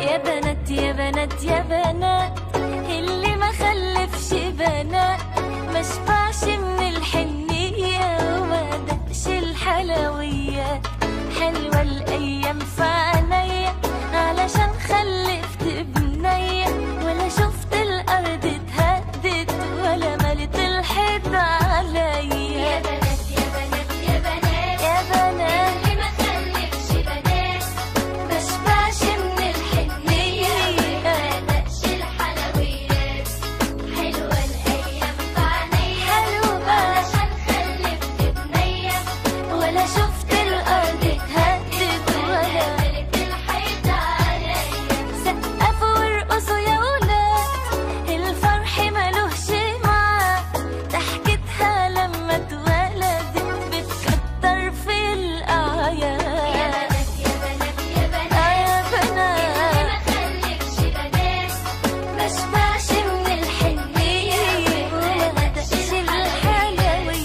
يا بنات يا بنات يا بنات اللي ما خلفش بنات ما شبعش من الحنية وما دقش الحلويات حلوة الأيام في عينيا علشان خلفت بنية ولا شفت الأرض اتهدت ولا ملت الحيط عليا يا بنات يا بنات يا بنات يا بنات اللي ما خلفش بنات ما شبعش من الحنية ما دقش الحلويات حلوة الأيام في عينيا حلوة علشان خلفت بنية ولا شفت الأرض اتهدت ولا ملت الحيط عليا سقفوا وارقصوا يا ولاد الفرح ملوش معاه ضحكتها لما اتولدت بتكتر في يا الأعياد بنات يا بنات يا بنات آه يا اللي ما بنات خلفش بنات ما شبعش من الحنية وما دقش الحلويات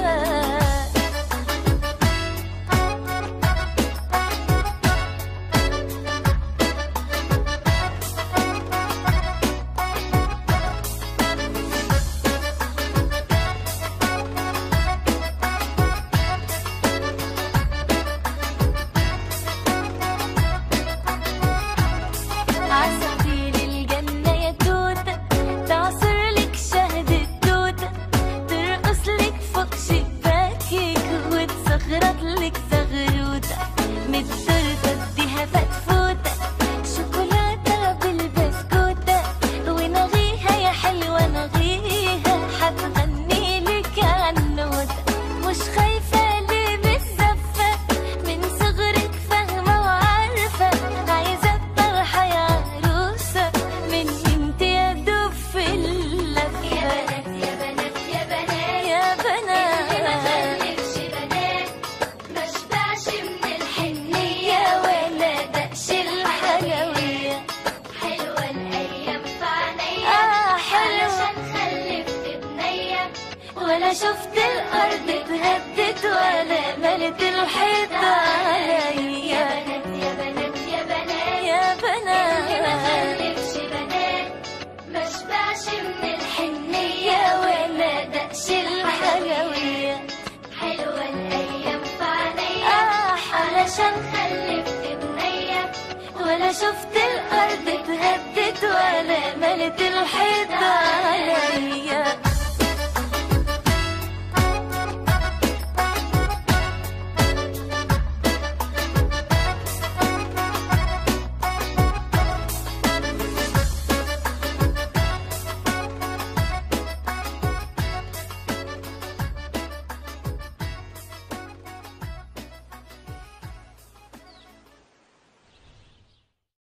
عصافير الجنة يا توتة تعصر لك شهد التوتة ترقص لك فوق شباكك وتصغرط لك زغروتة من التورتة اديها فتفوتة شوكولاتة بالبسكوتة ونغيها يا حلوة نغيها هتغني لك عنوتة مش خايفة ليه بالزفة من صغرك فاهمة وعارفة عايزة الطرحة يا عروسة من انت يا دوب في يا اللفة بنات يا بنات يا بنات يا اللي ما بنات خلفش بنات ما شبعش من الحنية يا ولا دقش الحلوية حلوة الأيام في عينيا آه حلوة علشان خلفت بنية ولا شفت الأرض اتهدت ولا ملت الحيط يا عليا بنات يا بنات يا بنات يا اللي ما بنات خلفش بنات ما شبعش من الحنية يا ولا دقش الحلوية حلوة الأيام في عينيا آه علشان خلفت بنية ولا شفت الأرض اتهدت ولا ملت الحيط عليا